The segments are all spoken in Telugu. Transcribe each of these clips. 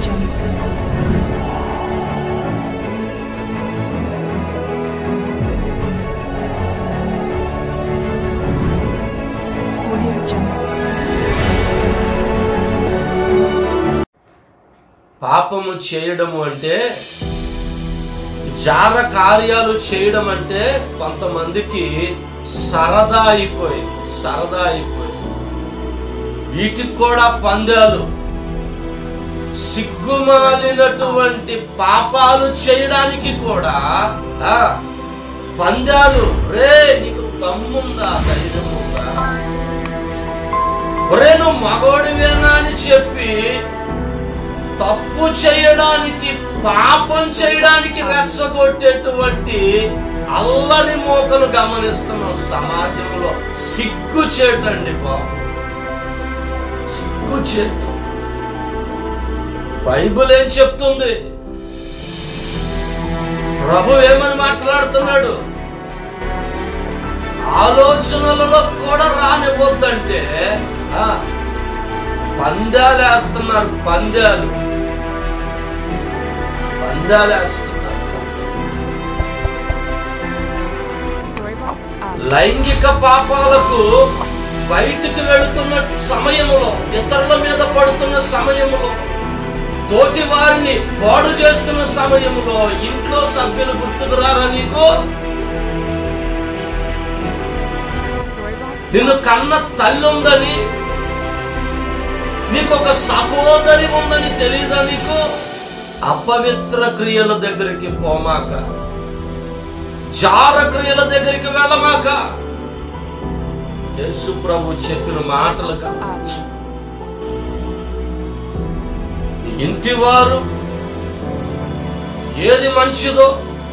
Jungle. Audio Jungle. పాపము చేయడము అంటే జార కార్యాలు చేయడం అంటే కొంతమందికి సరదా అయిపోయింది సరదా అయిపోయింది వీటికి కూడా పందాలు సిగ్గుమాలినటువంటి పాపాలు చేయడానికి కూడా ఆ పందాలు రే నీకు దమ్ముందా ధైర్యం ఉందా ఒరే నువ్వు మగోడివేనా అని చెప్పి తప్పు చేయడానికి పాపం చేయడానికి రెచ్చగొట్టేటువంటి అల్లరి మోకను గమనిస్తున్నాం సమాజంలో సిగ్గు చేటండి బాబు సిగ్గు చేటు బైబిల్ ఏం చెప్తుంది ప్రభు ఏమని మాట్లాడుతున్నాడు ఆలోచనలలో కూడా రానివ్వద్దంటే ఆ, పందాలు వేస్తున్నారు పందాలు పందాలు వేస్తున్నారు Storybox Audio. లైంగిక పాపాలకు బయటికి వెళుతున్న సమయంలో ఇతరుల మీద పడుతున్న సమయంలో తోటి వారిని పాడు చేస్తున్న సమయంలో ఇంట్లో సభ్యులు గుర్తుకురారా నీకు Storybox నిన్ను కన్న తల్లి ఉందని నీకు ఒక సహోదరి ఉందని తెలియదా నీకు అపవిత్ర క్రియల దగ్గరికి పోమాక జార క్రియల దగ్గరికి వెళ్ళమాక యేసు ప్రభు చెప్పిన మాటలు కావచ్చు ఇంటి వారు ఏది మంచిదో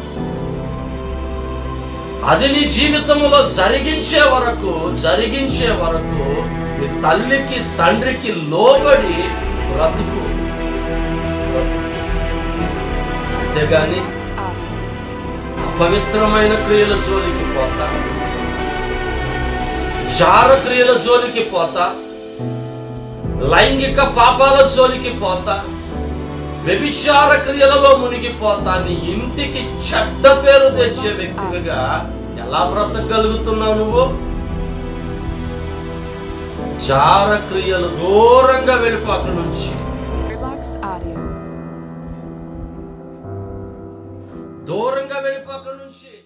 అది నీ జీవితంలో జరిగించే వరకు జరిగించే వరకు నీ తల్లికి తండ్రికి లోబడి బ్రతుకు బ్రతుకు. అంతేగాని Audio. అపవిత్రమైన క్రియల జోలికి పోతా జార క్రియల జోలికి పోతా లైంగిక పాపాల జోలికి పోతా వ్యభిచార క్రియలలో మునిగిపోతా నీ ఇంటికి చెడ్డ పేరు తెచ్చే వ్యక్తివిగా ఎలా బ్రతకగలుగుతున్నావు నువ్వు జార క్రియలు దూరంగా వెళ్ళిపోక నుంచి Storybox Audio. దూరంగా వెళ్ళిపోక నుంచి